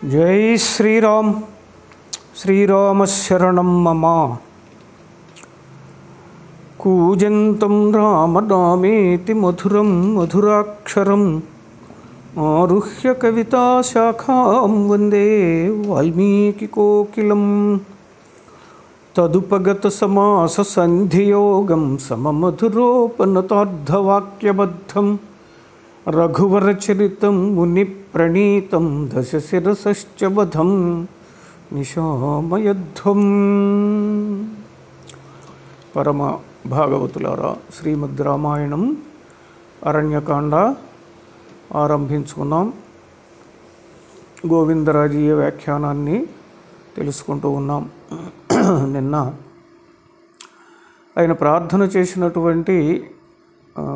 జై శ్రీరామ్ శ్రీరామశరణం మమ కూజంతం రామనామేతి మధురం మధురాక్షరం ఆరుహ్య కవితాశాఖాం వందే వాల్మీకికోకిలం తదుపగత సమాస సంధియోగం సమమధురోపనతార్థవాక్యబద్ధం రఘువరచరితం ముని ప్రణీతం దశశిరసశ్చ వధం నిశామయధ్వం పరమ భాగవతులారా శ్రీమద్ రామాయణం అరణ్యకాండ ఆరంభించుకున్నాం గోవిందరాజీయ వ్యాఖ్యానాన్ని తెలుసుకుంటూ ఉన్నాం నిన్న ఆయన ప్రార్థన చేసినటువంటి ఆ,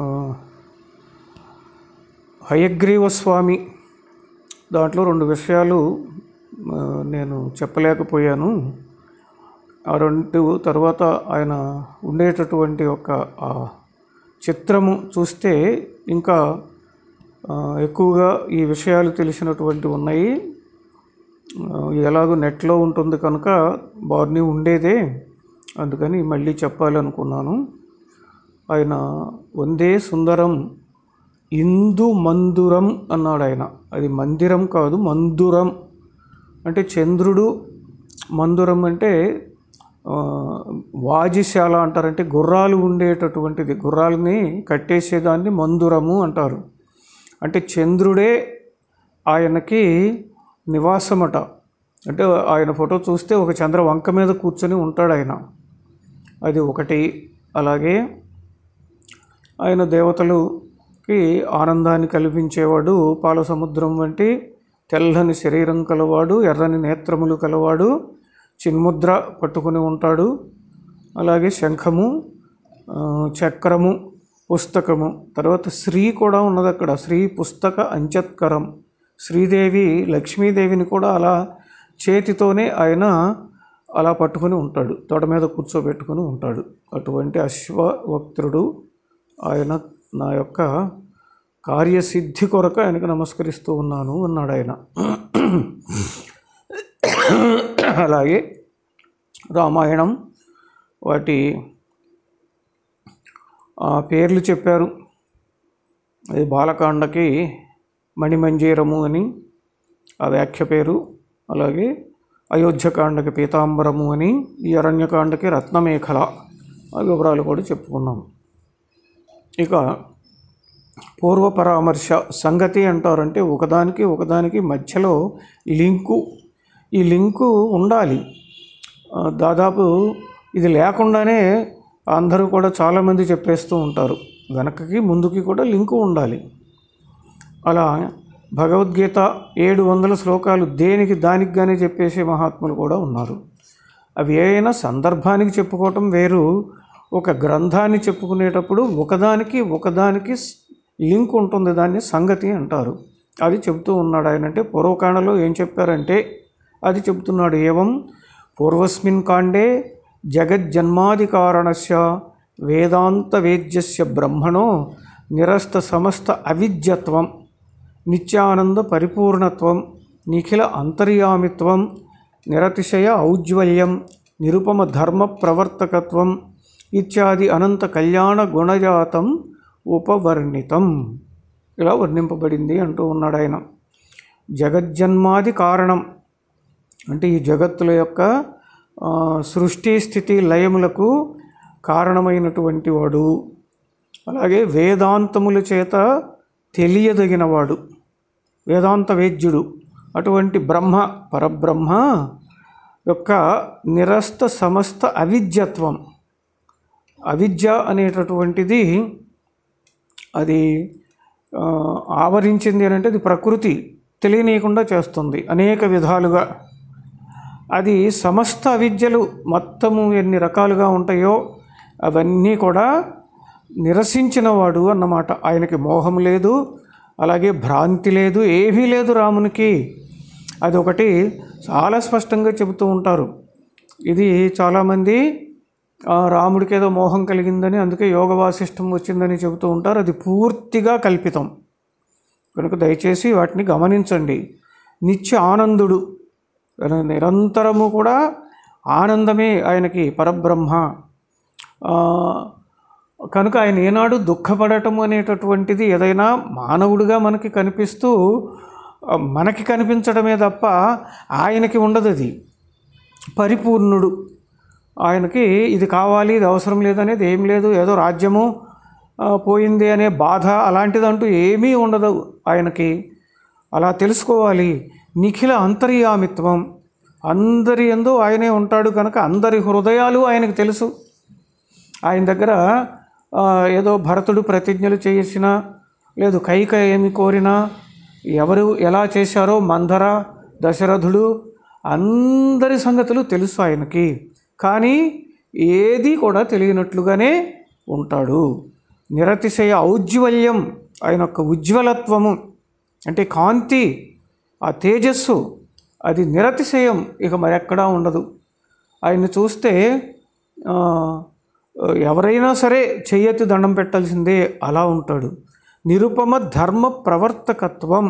హయగ్రీవ స్వామి దాంట్లో రెండు విషయాలు ఆ, నేను చెప్పలేకపోయాను ఆ రెండు తర్వాత ఆయన ఉండేటటువంటి ఒక ఆ చిత్రము చూస్తే ఇంకా ఆ, ఎక్కువగా ఈ విషయాలు తెలిసినటువంటి ఉన్నాయి ఆ, ఎలాగో నెట్లో ఉంటుంది కనుక బార్నీ ఉండేదే అందుకని మళ్ళీ చెప్పాలనుకున్నాను ఆయన వందే సుందరం ఇందు మందురం అన్నాడు ఆయన అది మందిరం కాదు మందురం అంటే చంద్రుడు మందురం అంటే ఆ, వాజిశాల అంటారంటే గుర్రాలు ఉండేటటువంటిది గుర్రాలని కట్టేసేదాన్ని మందురము అంటారు అంటే చంద్రుడే ఆయనకి నివాసమట అంటే ఆయన ఫోటో చూస్తే ఒక చంద్ర వంక మీద కూర్చొని ఉంటాడు ఆయన అది ఒకటి అలాగే ఆయన దేవతలుకి ఆనందాన్ని కల్పించేవాడు పాల సముద్రం వంటి తెల్లని శరీరం కలవాడు ఎర్రని నేత్రములు కలవాడు చిన్ముద్ర పట్టుకుని ఉంటాడు అలాగే శంఖము ఆ, చక్రము పుస్తకము తర్వాత శ్రీ కూడా ఉన్నది అక్కడ శ్రీ పుస్తక అంచత్కరం శ్రీదేవి లక్ష్మీదేవిని కూడా అలా చేతితోనే ఆయన అలా పట్టుకొని ఉంటాడు తొడ మీద కూర్చోబెట్టుకొని ఉంటాడు అటువంటి అశ్వవక్త్రుడు ఆయన నా యొక్క కార్యసిద్ధి కొరకు ఆయనకు నమస్కరిస్తూ ఉన్నాను అన్నాడు ఆయన అలాగే రామాయణం వాటి ఆ పేర్లు చెప్పారు అది బాలకాండకి మణిమంజీరము అని ఆ వ్యాఖ్య పేరు అలాగే అయోధ్యకాండకి పీతాంబరము అని ఈ అరణ్యకాండకి రత్నమేఖల ఆ వివరాలు కూడా చెప్పుకున్నాం ఇక పూర్వ పరామర్శ సంగతి అంటారంటే ఒకదానికి ఒకదానికి మధ్యలో లింకు ఈ లింకు ఉండాలి ఆ, దాదాపు ఇది లేకుండానే అందరూ కూడా చాలామంది చెప్పేస్తూ ఉంటారు వెనకకి ముందుకి కూడా లింకు ఉండాలి అలా భగవద్గీత ఏడు వందల శ్లోకాలు దేనికి దానికి గానే చెప్పేసే మహాత్ములు కూడా ఉన్నారు అవి ఏదైనా సందర్భానికి చెప్పుకోవటం వేరు ఒక గ్రంథాన్ని చెప్పుకునేటప్పుడు ఒకదానికి ఒకదానికి స్- లింక్ ఉంటుంది దాన్ని సంగతి అంటారు అది చెబుతూ ఉన్నాడు ఆయన అంటే పూర్వకాండలో ఏం చెప్పారంటే అది చెబుతున్నాడు ఏవం పూర్వస్మిన్ కాండే జగజ్జన్మాది కారణస్య వేదాంత వేద్యస్య బ్రహ్మణో నిరస్త సమస్త అవిద్యత్వం నిత్యానంద పరిపూర్ణత్వం నిఖిల అంతర్యామిత్వం నిరతిశయ ఔజ్వల్యం నిరుపమ ధర్మ ప్రవర్తకత్వం ఇత్యాది అనంత కళ్యాణ గుణజాతం ఉపవర్ణితం ఇలా వర్ణింపబడింది అంటూ ఉన్నాడు ఆయన జగజ్జన్మాది కారణం అంటే ఈ జగత్తుల యొక్క ఆ, సృష్టి స్థితి లయములకు కారణమైనటువంటి వాడు అలాగే వేదాంతముల చేత తెలియదగినవాడు వేదాంత వేద్యుడు అటువంటి బ్రహ్మ పరబ్రహ్మ యొక్క నిరస్త సమస్త అవిద్యత్వం అవిద్య అనేటటువంటిది అది ఆ, ఆవరించింది అని అంటే అది ప్రకృతి తెలియనీయకుండా చేస్తుంది అనేక విధాలుగా అది సమస్త అవిద్యలు మొత్తము ఎన్ని రకాలుగా ఉంటాయో అవన్నీ కూడా నిరసించినవాడు అన్నమాట ఆయనకి మోహం లేదు అలాగే భ్రాంతి లేదు ఏమీ లేదు రామునికి అది ఒకటి చాలా స్పష్టంగా చెబుతూ ఉంటారు ఇది చాలామంది ఆ, రాముడికి ఏదో మోహం కలిగిందని అందుకే యోగ వాసిష్టం వచ్చిందని చెబుతూ ఉంటారు అది పూర్తిగా కల్పితం కనుక దయచేసి వాటిని గమనించండి నిత్య ఆనందుడు నిరంతరము కూడా ఆనందమే ఆయనకి పరబ్రహ్మ ఆ, కనుక ఆయన ఏనాడు దుఃఖపడటం అనేటటువంటిది ఏదైనా మానవుడిగా మనకి కనిపిస్తూ ఆ, మనకి కనిపించడమే తప్ప ఆయనకి ఉండదు అది పరిపూర్ణుడు ఆయనకి ఇది కావాలి ఇది అవసరం లేదనేది ఏం లేదు ఏదో రాజ్యము ఆ, పోయింది అనే బాధ అలాంటిదంటూ ఏమీ ఉండదు ఆయనకి అలా తెలుసుకోవాలి నిఖిల అంతర్యామిత్వం అందరి ఎందు ఆయనే ఉంటాడు కనుక అందరి హృదయాలు ఆయనకు తెలుసు ఆయన దగ్గర ఆ, ఏదో భరతుడు ప్రతిజ్ఞలు చేసినా లేదు కైక ఏమి కోరినా ఎవరు ఎలా చేశారో మందర దశరథుడు అందరి సంగతులు తెలుసు ఆయనకి కానీ ఏది కూడా తెలియనట్లుగానే ఉంటాడు నిరతిశయ ఔజ్వల్యం ఆయన యొక్క ఉజ్వలత్వము అంటే కాంతి ఆ తేజస్సు అది నిరతిశయం ఇక మరెక్కడా ఉండదు ఆయన్ని చూస్తే ఆ, ఎవరైనా సరే చెయ్యెత్తి దండం పెట్టాల్సిందే అలా ఉంటాడు నిరుపమ ధర్మ ప్రవర్తకత్వం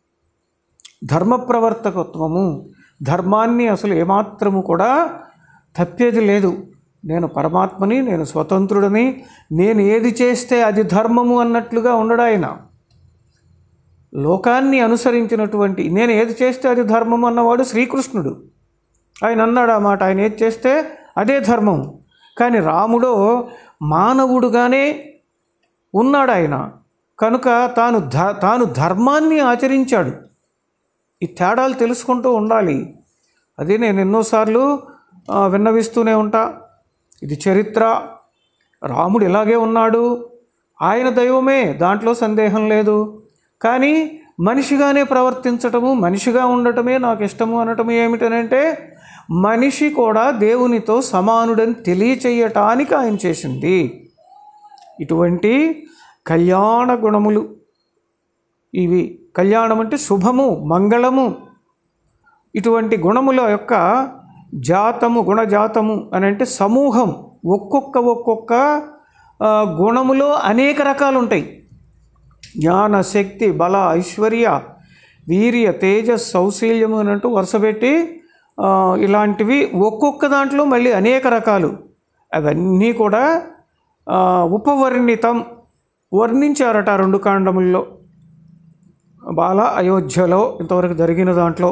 ధర్మ ప్రవర్తకత్వము ధర్మాన్ని అసలు ఏమాత్రము కూడా తప్పేది లేదు నేను పరమాత్మని నేను స్వతంత్రుడని నేను ఏది చేస్తే అది ధర్మము అన్నట్లుగా ఉండడు ఆయన లోకాన్ని అనుసరించినటువంటి నేను ఏది చేస్తే అది ధర్మం అన్నవాడు శ్రీకృష్ణుడు ఆయన అన్నాడు ఆ మాట ఆయన ఏది చేస్తే అదే ధర్మం కానీ రాముడో మానవుడుగానే ఉన్నాడు ఆయన కనుక తాను ధ తాను ధర్మాన్ని ఆచరించాడు ఈ తేడాలు తెలుసుకుంటూ ఉండాలి అదే నేను ఎన్నోసార్లు ఆ, విన్నవిస్తూనే ఉంటా ఇది చరిత్ర రాముడు ఇలాగే ఉన్నాడు ఆయన దైవమే దాంట్లో సందేహం లేదు కానీ మనిషిగానే ప్రవర్తించటము మనిషిగా ఉండటమే నాకు ఇష్టము అనటము ఏమిటనంటే మనిషి కూడా దేవునితో సమానుడని తెలియచేయటానికి ఆయన చేసింది ఇటువంటి కళ్యాణ గుణములు ఇవి కళ్యాణం అంటే శుభము మంగళము ఇటువంటి గుణముల యొక్క జాతము గుణజాతము అని అంటే సమూహం ఒక్కొక్క ఒక్కొక్క ఆ, గుణములో అనేక రకాలు ఉంటాయి జ్ఞాన శక్తి బల ఐశ్వర్య వీర్య తేజ సౌశీల్యము అని అంటూ వరుసపెట్టి ఆ, ఇలాంటివి ఒక్కొక్క దాంట్లో మళ్ళీ అనేక రకాలు అవన్నీ కూడా ఆ, ఉపవర్ణితం వర్ణించారట ఆ రెండు కాండముల్లో బాల అయోధ్యలో ఇంతవరకు జరిగిన దాంట్లో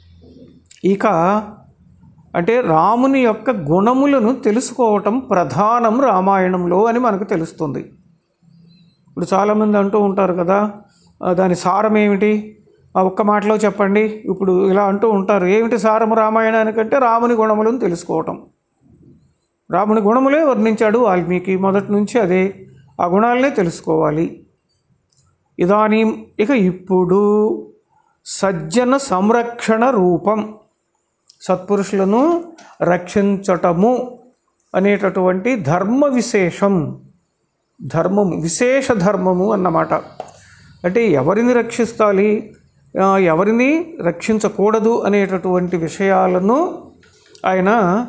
ఇక అంటే రాముని యొక్క గుణములను తెలుసుకోవటం ప్రధానం రామాయణంలో అని మనకు తెలుస్తుంది ఇప్పుడు చాలామంది అంటూ ఉంటారు కదా "ఆ, దాని సారం ఏమిటి ఆ ఒక్క మాటలో చెప్పండి ఇప్పుడు ఇలా అంటూ ఉంటారు ఏమిటి సారము రామాయణానికంటే రాముని గుణములను తెలుసుకోవటం రాముని గుణములే వర్ణించాడు వాల్మీకి మొదటి నుంచి అదే ఆ గుణాలనే తెలుసుకోవాలి ఇదానీ ఇక ఇప్పుడు సజ్జన సంరక్షణ రూపం సత్పురుషులను రక్షించటము అనేటటువంటి ధర్మ విశేషం ధర్మము విశేష ధర్మము అన్నమాట అంటే ఎవరిని రక్షిస్తాలి ఆ, ఎవరిని రక్షించకూడదు అనేటటువంటి విషయాలను ఆయన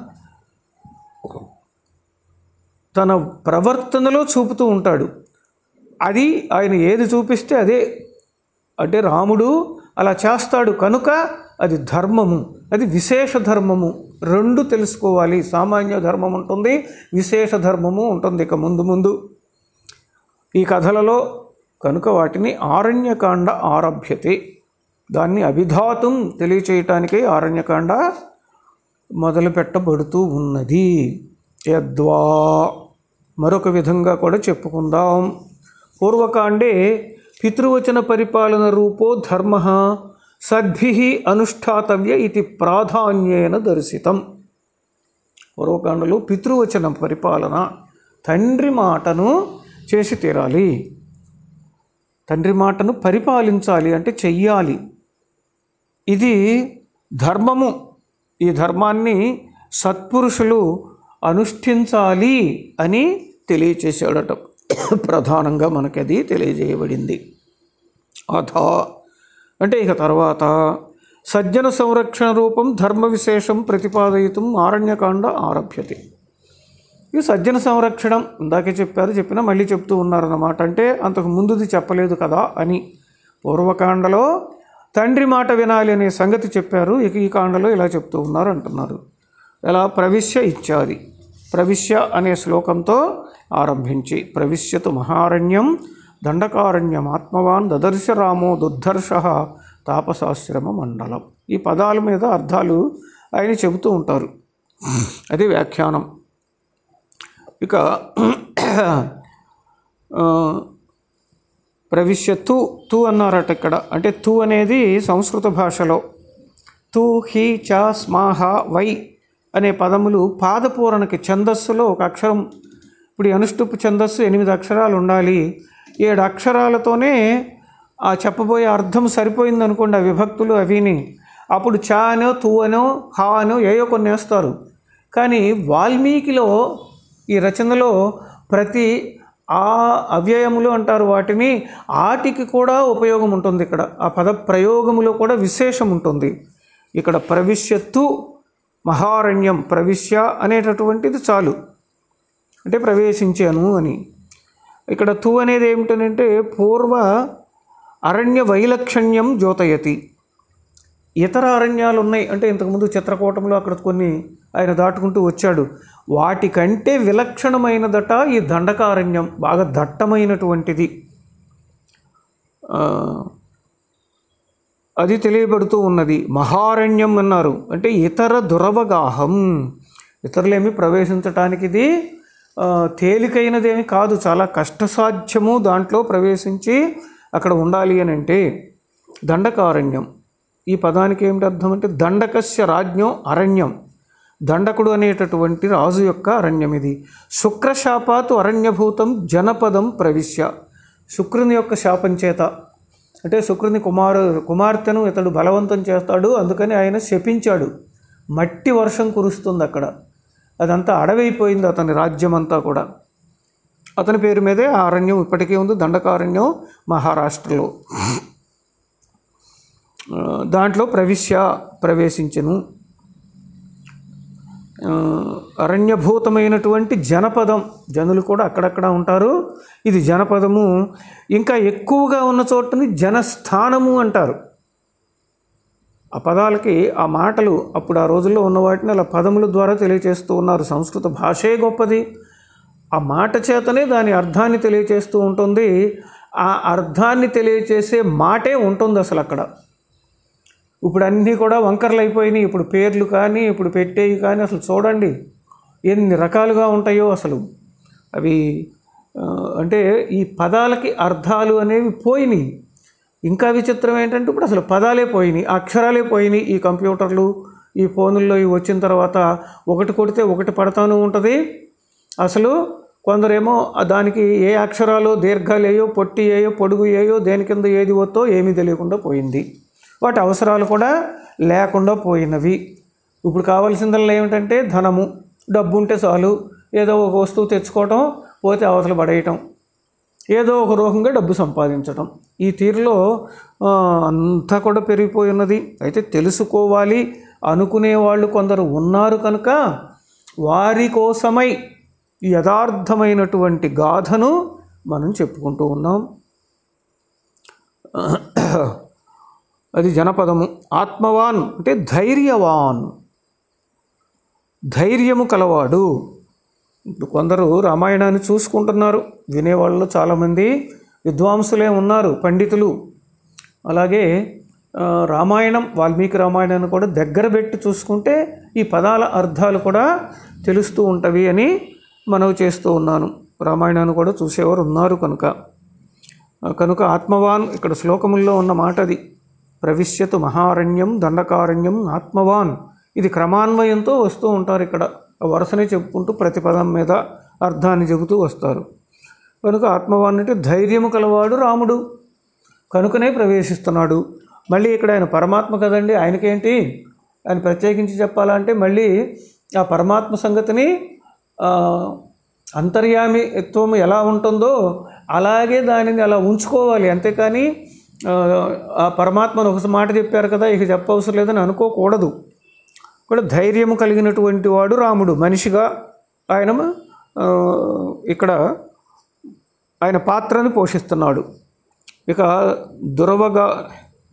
తన ప్రవర్తనలో చూపుతూ ఉంటాడు అది ఆయన ఏది చూపిస్తే అదే అంటే రాముడు అలా చేస్తాడు కనుక అది ధర్మము అది విశేష ధర్మము రెండు తెలుసుకోవాలి సామాన్య ధర్మం ఉంటుంది విశేష ధర్మము ఉంటుంది ఇక ముందు ముందు ఈ కథలలో కనుక వాటిని ఆరణ్యకాండ ఆరభ్యతే దాన్ని అభిధాతం తెలియచేయటానికే ఆరణ్యకాండ మొదలు పెట్టబడుతూ ఉన్నది యద్వా మరొక విధంగా కూడా చెప్పుకుందాం పూర్వకాండే పితృవచన పరిపాలన రూపో ధర్మ సద్భి అనుష్ఠాతవ్య ఇది ప్రాధాన్యేన దర్శితం పూర్వకాండలో పితృవచన పరిపాలన తండ్రి మాటను చేసి తీరాలి తండ్రి మాటను పరిపాలించాలి అంటే చెయ్యాలి ఇది ధర్మము ఈ ధర్మాన్ని సత్పురుషులు అనుష్ఠించాలి అని తెలియచేసాడట ప్రధానంగా మనకి అది తెలియజేయబడింది అథా అంటే ఇక తర్వాత సజ్జన సంరక్షణ రూపం ధర్మ విశేషం ప్రతిపాదయితం ఆరణ్యకాండ ఆరభ్యతే ఈ సజ్జన సంరక్షణం ఇందాకే చెప్పారు చెప్పినా మళ్ళీ చెప్తూ ఉన్నారన్నమాట అంటే అంతకు ముందుది చెప్పలేదు కదా అని పూర్వకాండలో తండ్రి మాట వినాలి అనే సంగతి చెప్పారు ఇక ఈ కాండలో ఇలా చెప్తూ ఉన్నారు అంటున్నారు ఎలా ప్రవిశ్య ఇత్యాది ప్రవిశ్య అనే శ్లోకంతో ఆరంభించి ప్రవిశ్యతు మహారణ్యం దండకారణ్యం ఆత్మవాన్ దదర్శ రామో దుర్ధర్ష తాపసాశ్రమ మండలం ఈ పదాల మీద అర్థాలు ఆయన చెబుతూ ఉంటారు అది వ్యాఖ్యానం ఇక ఆ, ప్రవిశ్య తు తు అన్నారట ఇక్కడ అంటే తు అనేది సంస్కృత భాషలో తు హి చ స్మాహ వై అనే పదములు పాదపూరణకి ఛందస్సులో ఒక అక్షరం ఇప్పుడు ఈ అనుష్టుపు ఛందస్సు ఎనిమిది అక్షరాలు ఉండాలి ఏడు అక్షరాలతోనే ఆ చెప్పబోయే అర్థం సరిపోయింది అనుకోండి ఆ విభక్తులు అవిని అప్పుడు చ అనో తు అనో హా అనో ఏయో కొన్ని వేస్తారు కానీ వాల్మీకిలో ఈ రచనలో ప్రతి ఆ అవ్యయములు అంటారు వాటిని ఆటికి కూడా ఉపయోగం ఉంటుంది ఇక్కడ ఆ పద ప్రయోగములో కూడా విశేషం ఉంటుంది ఇక్కడ ప్రవిశ్యత్తు మహారణ్యం ప్రవిశ్య అనేటటువంటిది చాలు అంటే ప్రవేశించాను అని ఇక్కడ తు అనేది ఏమిటనంటే పూర్వ అరణ్య వైలక్షణ్యం జ్యోతయతి ఇతర అరణ్యాలు ఉన్నాయి అంటే ఇంతకుముందు చిత్రకూటంలో అక్కడ కొన్ని ఆయన దాటుకుంటూ వచ్చాడు వాటికంటే విలక్షణమైనదట ఈ దండకారణ్యం బాగా దట్టమైనటువంటిది ఆ, అది తెలియబడుతూ ఉన్నది మహారణ్యం అన్నారు అంటే ఇతర దురవగాహం ఇతరులేమి ప్రవేశించటానికి ఇది ఆ, తేలికైనదేమి కాదు చాలా కష్టసాధ్యము దాంట్లో ప్రవేశించి అక్కడ ఉండాలి అని అంటే దండకారణ్యం ఈ పదానికి ఏమిటి అర్థం అంటే దండకస్య రాజ్ఞం అరణ్యం దండకుడు అనేటటువంటి రాజు యొక్క అరణ్యం ఇది శుక్రశాపాతు అరణ్యభూతం జనపదం ప్రవిశ్య శుక్రుని యొక్క శాపం చేత అంటే శుక్రుని కుమారు కుమార్తెను ఇతడు బలవంతం చేస్తాడు అందుకని ఆయన శపించాడు మట్టి వర్షం కురుస్తుంది అక్కడ అదంతా అడవైపోయింది అతని రాజ్యం అంతా కూడా అతని పేరు మీదే ఆ అరణ్యం ఇప్పటికీ ఉంది దండకారణ్యం మహారాష్ట్రలో ఆ, దాంట్లో ప్రవిశ్య ప్రవేశించను ఆ, అరణ్యభూతమైనటువంటి జనపదం జనులు కూడా అక్కడక్కడ ఉంటారు ఇది జనపదము ఇంకా ఎక్కువగా ఉన్న చోటని జనస్థానము అంటారు ఆ పదాలకి ఆ మాటలు అప్పుడు ఆ రోజుల్లో ఉన్న వాటిని అలా పదముల ద్వారా తెలియచేస్తూ ఉన్నారు సంస్కృత భాషే గొప్పది ఆ మాట చేతనే దాని అర్థాన్ని తెలియచేస్తూ ఉంటుంది ఆ అర్థాన్ని తెలియచేసే మాటే ఉంటుంది అసలు అక్కడ ఇప్పుడు అన్నీ కూడా వంకరలు అయిపోయినాయి ఇప్పుడు పేర్లు కానీ ఇప్పుడు పెట్టేవి కానీ అసలు చూడండి ఎన్ని రకాలుగా ఉంటాయో అసలు అవి ఆ, అంటే ఈ పదాలకి అర్థాలు అనేవి పోయినాయి ఇంకా విచిత్రం ఏంటంటే ఇప్పుడు అసలు పదాలే పోయినాయి అక్షరాలే పోయినాయి ఈ కంప్యూటర్లు ఈ ఫోనుల్లో ఇవి వచ్చిన తర్వాత ఒకటి కొడితే ఒకటి పడతాను ఉంటుంది అసలు కొందరేమో ఆ దానికి ఏ అక్షరాలు దీర్ఘాలు ఏయో పొట్టి ఏయో పొడుగు ఏయో దేని కింద ఏది వత్తో ఏమీ తెలియకుండా పోయింది వాటి అవసరాలు కూడా లేకుండా పోయినవి ఇప్పుడు కావాల్సిందల్లా ఏమిటంటే ధనము డబ్బు ఉంటే చాలు ఏదో ఒక వస్తువు తెచ్చుకోవటం పోతే అవతల పడేయటం ఏదో ఒక రూపంగా డబ్బు సంపాదించడం ఈ తీరులో ఆ, అంతా కూడా పెరిగిపోయి ఉన్నది అయితే తెలుసుకోవాలి అనుకునే వాళ్ళు కొందరు ఉన్నారు కనుక వారి కోసమై ఈ యథార్థమైనటువంటి గాథను మనం చెప్పుకుంటూ ఉన్నాం అది జనపదము ఆత్మవాన్ అంటే ధైర్యవాన్ ధైర్యము కలవాడు ఇప్పుడు కొందరు రామాయణాన్ని చూసుకుంటున్నారు వినేవాళ్ళు చాలామంది విద్వాంసులే ఉన్నారు పండితులు అలాగే ఆ, రామాయణం వాల్మీకి రామాయణాన్ని కూడా దగ్గర పెట్టి చూసుకుంటే ఈ పదాల అర్థాలు కూడా తెలుస్తూ ఉంటవి అని మనవి చేస్తూ ఉన్నాను రామాయణాన్ని కూడా చూసేవారు ఉన్నారు కనుక ఆ, కనుక ఆత్మవాన్ ఇక్కడ శ్లోకముల్లో ఉన్న మాట అది ప్రవిశ్యతు మహారణ్యం దండకారణ్యం ఆత్మవాన్ ఇది క్రమాన్వయంతో వస్తూ ఉంటారు ఇక్కడ ఆ వరుసనే చెప్పుకుంటూ ప్రతి పదం మీద అర్థాన్ని చెబుతూ వస్తారు కనుక ఆత్మవాన్ అంటే ధైర్యము కలవాడు రాముడు కనుకనే ప్రవేశిస్తున్నాడు మళ్ళీ ఇక్కడ ఆయన పరమాత్మ కదండి ఆయనకేంటి ఆయన ప్రత్యేకించి చెప్పాలంటే మళ్ళీ ఆ పరమాత్మ సంగతిని ఆ, అంతర్యామిత్వం ఎలా ఉంటుందో అలాగే దానిని అలా ఉంచుకోవాలి అంతేకాని ఆ, ఆ పరమాత్మను ఒక మాట చెప్పారు కదా ఇక చెప్పవసరం లేదని అనుకోకూడదు కూడా ధైర్యము కలిగినటువంటి వాడు రాముడు మనిషిగా ఆయన ఆ, ఇక్కడ ఆయన పాత్రని పోషిస్తున్నాడు ఇక దురవగా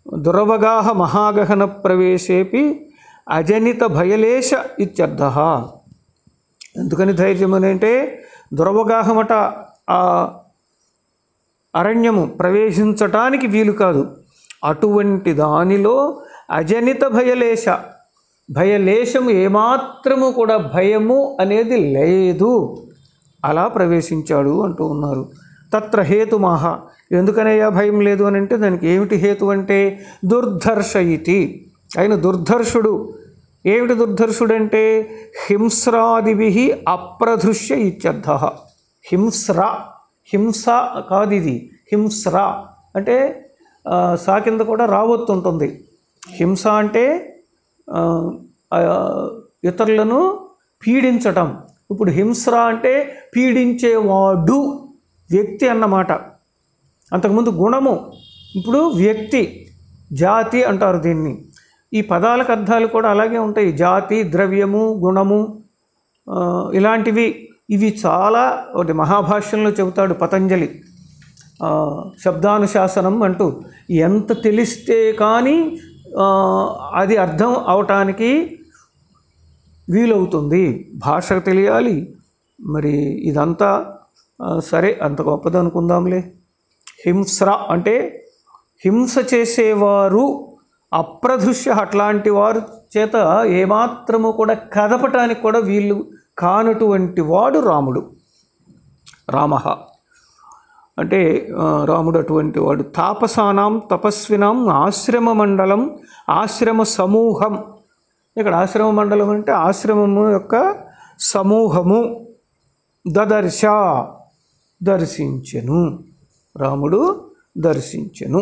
దురవగాహ మహాగహన ప్రవేశేపి అజనిత భయలేశ ఇత్యర్థ ఎందుకని ధైర్యం అని అంటే దురవగాహమట ఆ అరణ్యము ప్రవేశించటానికి వీలు కాదు అటువంటి దానిలో అజనిత భయలేశ భయలేశము ఏమాత్రము కూడా భయము అనేది లేదు అలా ప్రవేశించాడు అంటూ ఉన్నారు తత్ర హేతుమాహ ఎందుకనయ్యా భయం లేదు అని అంటే దానికి ఏమిటి హేతు అంటే దుర్ధర్ష ఇతి ఆయన దుర్ధర్షుడు ఏమిటి దుర్ధర్షుడు అంటే హింస్రాదిభి అప్రధృష్య ఇత్యర్థ హింస్ర హింస కాదు ఇది హింస్ర అంటే ఆ, సా కింద కూడా రావొత్తుంటుంది హింస అంటే ఆ, ఆ, ఇతరులను పీడించటం ఇప్పుడు హింస్ర అంటే పీడించేవాడు వ్యక్తి అన్నమాట అంతకుముందు గుణము ఇప్పుడు వ్యక్తి జాతి అంటారు దీన్ని ఈ పదాలకు అర్థాలు కూడా అలాగే ఉంటాయి జాతి ద్రవ్యము గుణము ఆ, ఇలాంటివి ఇవి చాలా ఒకటి మహాభాష్యంలో చెబుతాడు పతంజలి ఆ, శబ్దానుశాసనం అంటూ ఎంత తెలిస్తే కానీ ఆ, అది అర్థం అవటానికి వీలవుతుంది భాష తెలియాలి మరి ఇదంతా ఆ, సరే అంత గొప్పది అనుకుందాంలే హింస్ర అంటే హింస చేసేవారు అప్రదృశ్య అట్లాంటి వారు చేత ఏమాత్రము కూడా కదపటానికి కూడా వీళ్ళు కానటువంటి వాడు రాముడు రామ అంటే ఆ, రాముడు అటువంటి వాడు తాపసానాం తపస్వినాం ఆశ్రమ మండలం ఆశ్రమ సమూహం ఇక్కడ ఆశ్రమ మండలం అంటే ఆశ్రమము యొక్క సమూహము దదర్శ దర్శించెను రాముడు దర్శించెను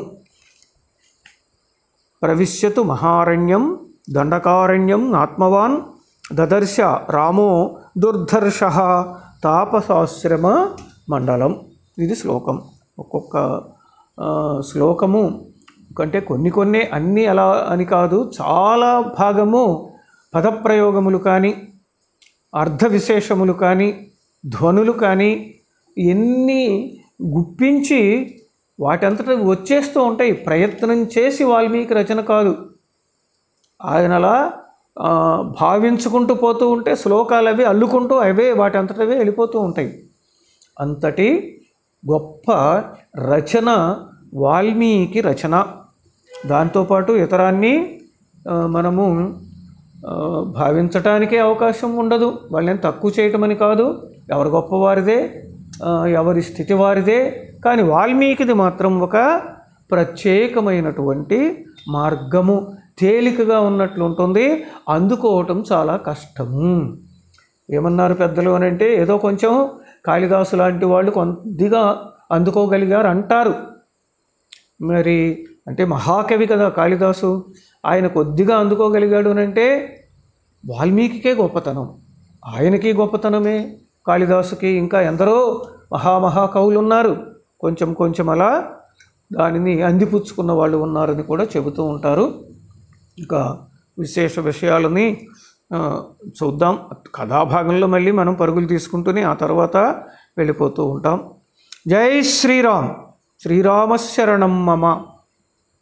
ప్రవిశ్యతు మహారణ్యం దండకారణ్యం ఆత్మవాన్ దదర్శ రామో దుర్ధర్ష తాపసాశ్రమ మండలం ఇది శ్లోకం ఒక్కొక్క ఆ, శ్లోకము అంటే కొన్ని కొన్ని అన్నీ అలా అని కాదు చాలా భాగము పదప్రయోగములు కానీ అర్థ విశేషములు కానీ ధ్వనులు కానీ ఎన్ని గుప్పించి వాటంతట వచ్చేస్తూ ఉంటాయి ప్రయత్నం చేసి వాల్మీకి రచన కాదు ఆయన అలా ఆ, భావించుకుంటూ పోతూ ఉంటే శ్లోకాలు అవి అల్లుకుంటూ అవే వాటి అంతటవే వెళ్ళిపోతూ ఉంటాయి అంతటి గొప్ప రచన వాల్మీకి రచన దాంతోపాటు ఇతరాన్ని ఆ, మనము ఆ, భావించటానికే అవకాశం ఉండదు వాళ్ళని తక్కువ చేయటమని కాదు ఎవరు గొప్పవారిదే ఆ, ఎవరి స్థితి వారిదే కానీ వాల్మీకిది మాత్రం ఒక ప్రత్యేకమైనటువంటి మార్గము తేలికగా ఉన్నట్లు ఉంటుంది అందుకోవటం చాలా కష్టము ఏమన్నారు పెద్దలు అని అంటే ఏదో కొంచెం కాళిదాసు లాంటి వాళ్ళు కొద్దిగా అందుకోగలిగారు అంటారు మరి అంటే మహాకవి కదా కాళిదాసు ఆయన కొద్దిగా అందుకోగలిగాడు అని అంటే వాల్మీకికే గొప్పతనం ఆయనకి గొప్పతనమే కాళిదాసుకి ఇంకా ఎందరో మహామహాకవులు ఉన్నారు కొంచెం కొంచెం అలా దానిని అందిపుచ్చుకున్న వాళ్ళు ఉన్నారని కూడా చెబుతూ ఉంటారు ఇంకా విశేష విషయాలని ఆ, చూద్దాం కథాభాగంలో మళ్ళీ మనం పరుగులు తీసుకుంటూనే ఆ తర్వాత వెళ్ళిపోతూ ఉంటాం జై శ్రీరామ్ శ్రీరామశరణం మమ